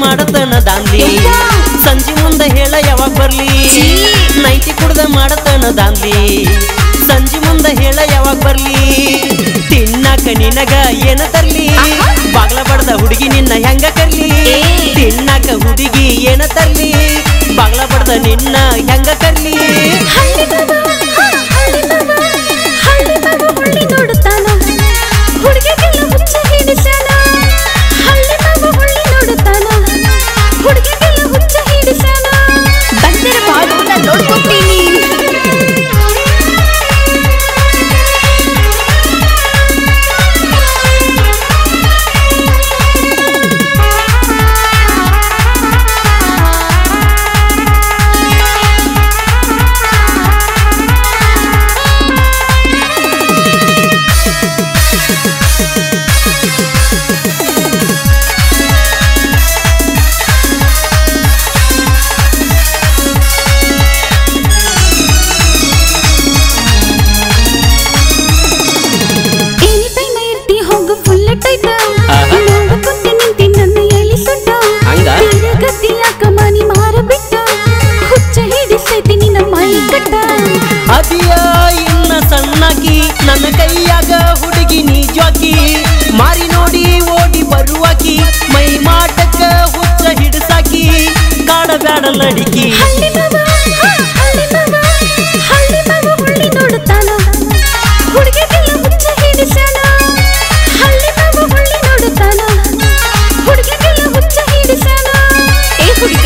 ಮಾಡತನ ದಾನ್ಲಿ ಸಂಜೆ ಮುಂದೆ ಹೇಳ ಯಾವಾಗ ಬರ್ಲಿ ಛೀ. ನೈಟಿ ಕುಡ್ದ ಮಾಡತನ ದಾನ್ಲಿ ಸಂಜೆ ಮುಂದೆ ಹೇಳ ಯಾವಾಗ ಬರ್ಲಿ ತಿನ್ನಾಕ ನಿನಗ ಏನ ತರ್ಲಿ ಆಹಾ. ಬಾಗ್ಲ ಬಡ್ದ ಹುಡುಗಿ ನಿನ್ನ ಹೆಂಗ ಕರ್ಲಿ ಏ. ತಿನ್ನಾಕ ಹುಡುಗಿ ಏನ ತರ್ಲಿ ಬಾಗ್ಲ ಬಡ್ದ ನಿನ್ನ ಹೆಂಗ ಕರ್ಲಿ ಹಳ್ಳಿ ಬಾಬಾ, ಹಾ, ಹಳ್ಳಿ ಬಾಬಾ, ಹಳ್ಳಿ ಬಾಬಾ ಹುಳ್ಳಿ ನೋಡುತ್ತಾನ ಹುಡುಗಿಗೆಲ್ಲ ಹುಚ್ಚ ಹಿಡಿಸಣ ಹಳ್ಳಿ ಬಾಬಾ ಹುಳ್ಳಿ ನೋಡುತ್ತಾನ ಹುಡುಗಿಗೆಲ್ಲ ಹುಚ್ಚ ಹಿಡಿಸಣ ಬಂದಿರ ಬಾಡು ನಾನು ನೋಡ್ಕೊತೀನಿ ಎನಿ ಟೈಮ್ ಇರ್ತಿ ಹೋಗು ಫುಲ್ ಟೈಟ್ ಆಹಾ. ನೋಡ್ಕೊಂತ ನಿಂತಿ ನನ್ನ ಎಳಿ ಸುಟ್ಟ ಹಂಗ? ಗತಿ ಯಾಕ ಮನಿ ಮಾರ ಬಿಟ್ಟ ಹುಚ್ಚ ಹಿಡಿಸೈತಿ ನಿನ್ನ ಮೈ ಕಟ್ಟ ಅದಿಯ ಇನ್ನ ಸಣ್ಣಕಿ ನನ್ನ ಕೈಯಾಗ ಹುಡುಗಿ ನಿಜವಾಕಿ ಮಾರಿ ನೋಡಿ ಓಡಿ ಬರುವಾಕಿ ಮೈ ಮಾಟಕ್ಕ ಹುಚ್ಚ ಹಿಡ್ಸಾಕಿ ಕಾಡಬ್ಯಾಡ ಲಡಿಕಿ ಹಳ್ಳಿ ಬಾಬಾ ಹಾ, ಹಳ್ಳಿ ಬಾಬಾ ಹಳ್ಳಿ ಬಾಬಾ ಹುಳ್ಳಿ ನೋಡುತ್ತಾನ ಹುಡುಗಿಗೆಲ್ಲ ಹುಚ್ಚ ಹಿಡಿಸಣ ಹಳ್ಳಿ ಬಾಬಾ ಹುಳ್ಳಿ ನೋಡುತ್ತಾನ ಹುಡುಗಿಗೆಲ್ಲ ಹುಚ್ಚ ಹಿಡಿಸಣ ಏ ಹುಡುಗ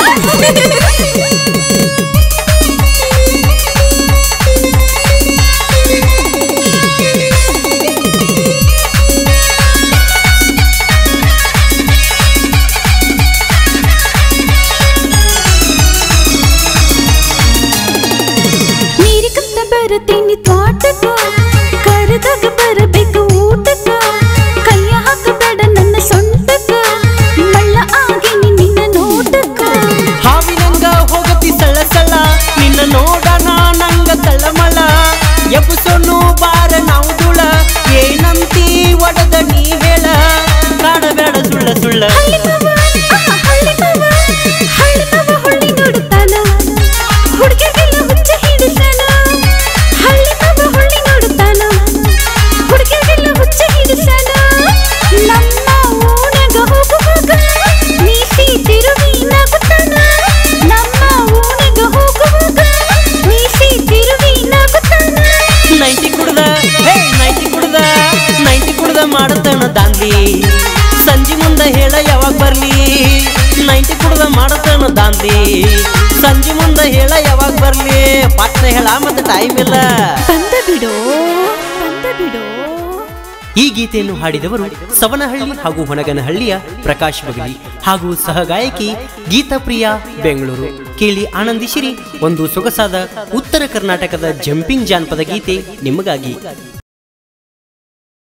ನೀರಿ ಕತ್ತ ಬರುತ್ತೇನೆ ತೋಟಕ್ಕ ಕರೆದಾಗ ಬರಬೇಕು ಊಟಕ್ಕ ಕೈಯ ಹಾಕಬೇಡ ನನ್ನ ಸೊಂಟಕ್ಕ ಮಳ್ಳ ಆಗಿ ನಿನ್ನ ನೋಟಕ್ಕ ಹಾವಿನಂಗ ಹೋಗತಿ ಸಳ್ಳ ಸಳ್ಳ ನಿನ್ನ ನೋಡಣ ನಂಗ ತಳಮಳ ಎಬ್ಸೋನು ಬಾರ ನಾವು ದುಳ ಏನಂತಿ ಒಡದ ನೀ ಹೇಳ ಕಾಡಬೇಡ ಸುಳ್ಳ ಸುಳ್ಳ ಹಳ್ಳಿ ಬಾಬಾ ಆಹಾ, ಹಳ್ಳಿ ಬಾಬಾ ಹಳ್ಳಿ ಬಾಬಾ ಹುಳ್ಳಿ ನೋಡುತ್ತಾನ ಹುಡುಗಿಗೆಲ್ಲ ಹುಚ್ಚ ಹಿಡಿಸಣ ಹಳ್ಳಿ ಬಾಬಾ ಹುಳ್ಳಿ ನೋಡುತ್ತಾನ ಹುಡುಗಿಗೆಲ್ಲ ಹುಚ್ಚ ಹಿಡಿಸಣ ನಮ್ಮ ಓಣ್ಯಾಗ ಹೋಗುವಾಗ ಮೀಸಿ ತಿರುಗಿ ನಗುತ್ತಾನ ನಮ್ಮ ಓಣ್ಯಾಗ ಹೋಗುವಾಗ ಮೀಸಿ ತಿರುಗಿ ನಗುತ್ತಾನ ನೈಂಟಿ ಕುಡ್ದ ಹೇ ನೈಂಟಿ ಕುಡ್ದ ನೈಂಟಿ ಕುಡ್ದ ಮಾಡತನ ದಾಂದಿ ಸಂಜೆ ಮುಂದೆ ಹೇಳ ಯಾವಾಗ ಬರ್ಲಿ ನೈಂಟಿ ಕುಡ್ದ ಮಾಡತನ ದಾಂದಿ ಸಂಜೆ ಮುಂದೆ ಹೇಳ ಯಾವಾಗ ಬರ್ಲಿ ಪಟ್ಟ ಹೇಳ ಮತ್ತೆ ಟೈಮ್ ಇಲ್ಲ ಬಂದ ಬಿಡೋ ಬಂದ ಬಿಡೋ ಈ ಗೀತೆಯನ್ನು ಹಾಡಿದವರು ಸವನಹಳ್ಳಿ ಹಾಗೂ ಹೊನಗನಹಳ್ಳಿಯ ಪ್ರಕಾಶ್ ಬಗಲಿ ಹಾಗೂ ಸಹಗಾಯಕಿ ಗೀತಾಪ್ರಿಯ ಬೆಂಗಳೂರು ಕೇಳಿ ಆನಂದಿಸಿರಿ ಒಂದು ಸೊಗಸಾದ ಉತ್ತರ ಕರ್ನಾಟಕದ ಜಂಪಿಂಗ್ ಜಾನಪದ ಗೀತೆ ನಿಮಗಾಗಿ